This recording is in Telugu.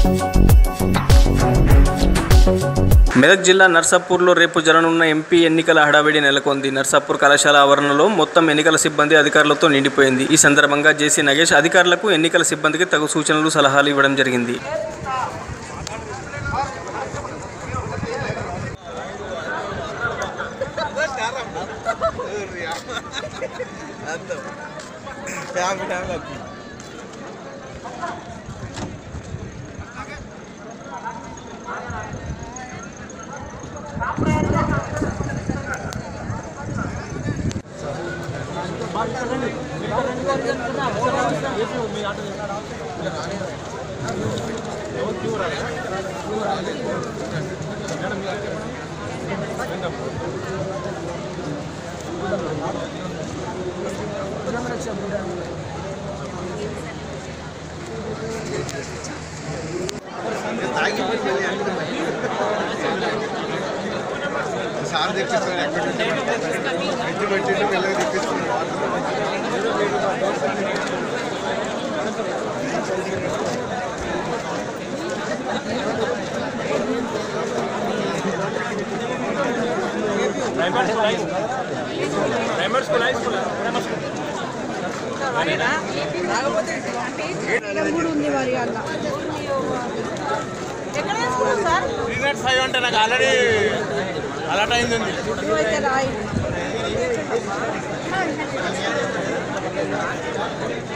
మెదక్ జిల్లా నర్సాపూర్లో రేపు జరగనున్న ఎంపీ ఎన్నికల హడావిడి నెలకొంది నర్సాపూర్ కళాశాల ఆవరణలో మొత్తం ఎన్నికల సిబ్బంది అధికారులతో నిండిపోయింది ఈ సందర్భంగా జేసీ నగేష్ అధికారులకు ఎన్నికల సిబ్బందికి తగు సూచనలు సలహాలు ఇవ్వడం జరిగింది సార్ తెప్పిస్తాను ఎక్కడ ఎత్తి పెట్టిండు మెల్లగా తెప్పిస్తున్నాడు మేడం కూడా ఉంది మరి అలా ఎక్కడ తీసుకున్నావు సార్ త్రీ నాట్ ఫైవ్ అంటే నాకు ఆల్రెడీ అలర్ట్ అయింది నువ్వైతే రాయి